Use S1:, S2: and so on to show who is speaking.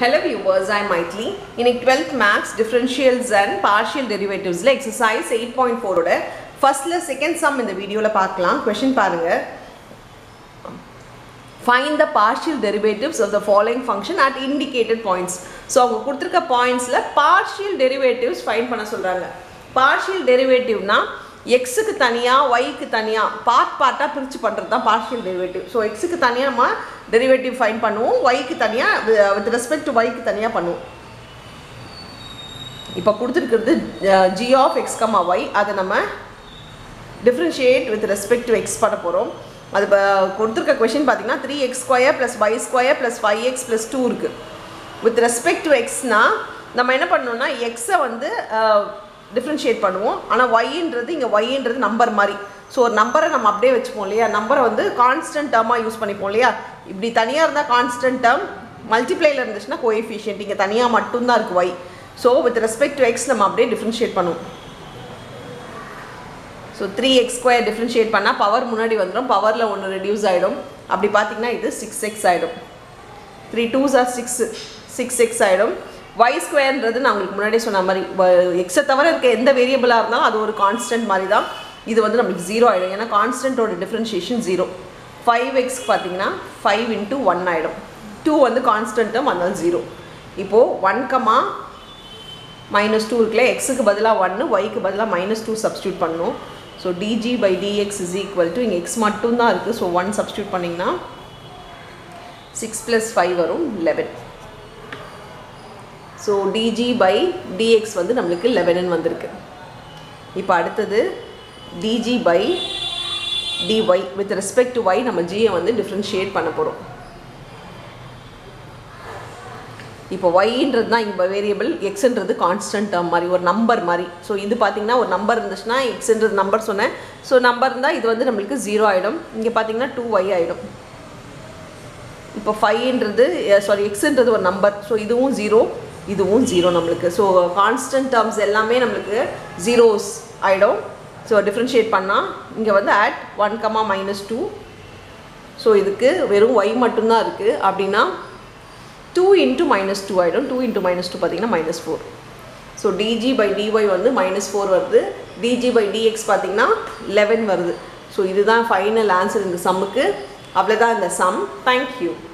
S1: Hello viewers, I am Maitli. இன்னைக்கு 12th maths differentials and partial derivatives ல exercise 8.4 ஓட ஃபர்ஸ்ட்ல செகண்ட் சம் இந்த வீடியோவில் பார்க்கலாம் கொஷின் பாருங்க find the partial derivatives of the following function at indicated points so அவங்க கொடுத்துருக்க பாயிண்ட்ஸில் partial derivatives ஃபைண்ட் பண்ண சொல்கிறாங்க partial derivativeனா எக்ஸுக்கு தனியாக ஒய்க்கு தனியாக பார்ட் பார்ட்டாக பிரித்து பண்ணுறது தான் பார்ஷியல் டெரிவேட்டிவ் ஸோ எக்ஸுக்கு தனியாக நம்ம டெரிவேட்டிவ் ஃபைன் பண்ணுவோம் ஒய்க்கு தனியாக வித் ரெஸ்பெக்ட் டு ஒய்க்கு தனியாக பண்ணுவோம் இப்போ கொடுத்துருக்கிறது G of X comma Y அதை நம்ம differentiate with respect to X பண்ண போகிறோம் அது இப்போ கொடுத்துருக்க கொஷின் பார்த்தீங்கன்னா three X square plus Y square plus five X plus two இருக்குது வித் ரெஸ்பெக்ட் டு எக்ஸ்னால் நம்ம என்ன பண்ணணும்னா எக்ஸை வந்து டிஃப்ரென்ஷியேட் பண்ணுவோம் ஆனால் ஒய்ன்றது இங்கே ஒய்ன்றது நம்பர் மாதிரி ஸோ ஒரு நம்பரை நம்ம அப்படியே வச்சுப்போம் இல்லையா நம்பரை வந்து கான்ஸ்டன்ட் டேர்மாக யூஸ் பண்ணிப்போம் இல்லையா இப்படி தனியாக இருந்தால் கான்ஸ்டன்ட் டேர்ம் மல்டிப்ளைல இருந்துச்சுன்னா கோஎஃபிஷியன்ட் இங்கே தனியாக மட்டும்தான் இருக்குது Y so with respect to X நம்ம அப்படியே டிஃப்ரென்ஷியேட் பண்ணுவோம் so three X square differentiate பண்ணால் பவர் முன்னாடி வந்துடும் பவரில் ஒன்று ரெடியூஸ் ஆகிடும் அப்படி பார்த்தீங்கன்னா இது சிக்ஸ் எக்ஸ் ஆகிடும் three twos are six six X ஆகிடும் ஒய் ஸ்கொயர்ன்றது நான் உங்களுக்கு முன்னாடியே சொன்ன மாதிரி எக்ஸை தவிர இருக்க எந்த வேரியபிளாக இருந்தாலும் அது ஒரு கான்ஸ்டன்ட் மாதிரி தான் இது வந்து நம்மளுக்கு ஜீரோ ஆகிடும் ஏன்னா கான்ஸ்டன்ட்டோட டிஃப்ரென்ஷியேஷன் ஜீரோ ஃபைவ் எக்ஸ் பார்த்தீங்கன்னா ஃபைவ் இன்ட்டு ஒன் ஆகிடும் டூ வந்து கான்ஸ்டன்ட்டும் அதனால ஜீரோ இப்போது ஒன் கமா மைனஸ் டூ இருக்குல்ல எக்ஸுக்கு பதிலாக ஒன்று ஒய்க்கு பதிலாக மைனஸ் டூ சப்ஸ்டியூட் பண்ணணும் so DG by DX is equal to இங்கே எக்ஸ் மட்டும் தான் இருக்குது ஸோ ஒன் சப்ஸ்டியூட் பண்ணிங்கன்னா சிக்ஸ் ப்ளஸ் ஃபைவ் வரும் eleven so DG by DX வந்து நம்மளுக்கு லெவனுன்னு வந்திருக்கு இப்போ அடுத்தது DG by DY with respect to Y நம்ம ஜியை வந்து டிஃப்ரென்ஷியேட் பண்ண போகிறோம் இப்போ ஒய்ன்றது தான் இங்கே வேரியபிள் எக்ஸ்ன்றது கான்ஸ்டன்ட் டேர்ம் மாதிரி ஒரு நம்பர் மாதிரி ஸோ இது பார்த்தீங்கன்னா ஒரு நம்பர் இருந்துச்சுன்னா எக்ஸ்ன்றது நம்பர் சொன்னேன் ஸோ நம்பர் இருந்தால் இது வந்து நம்மளுக்கு ஜீரோ ஆகிடும் இங்கே பார்த்தீங்கன்னா டூ ஒய் ஆகிடும் இப்போ ஃபைவ்ன்றது சாரி எக்ஸ்ன்றது ஒரு நம்பர் ஸோ இதுவும் ஜீரோ இதுவும் ஜீரோ நம்மளுக்கு ஸோ கான்ஸ்டன்ட் டேர்ம்ஸ் எல்லாமே நம்மளுக்கு ஜீரோஸ் ஆகிடும் ஸோ டிஃப்ரென்ஷியேட் பண்ணால் இங்கே வந்து add one comma minus two so இதுக்கு வெறும் ஒய் மட்டும்தான் இருக்குது அப்படின்னா டூ இன்ட்டு மைனஸ் டூ ஆகிடும் டூ இன்ட்டு மைனஸ் டூ பார்த்தீங்கன்னா minus four so DG by dy வந்து மைனஸ் ஃபோர் வருது டிஜி பை டிஎக்ஸ் பார்த்தீங்கன்னா லெவன் வருது ஸோ இதுதான் ஃபைனல் ஆன்சர் இந்த சம்முக்கு அவ்வளோதான் இந்த சம் தேங்க்யூ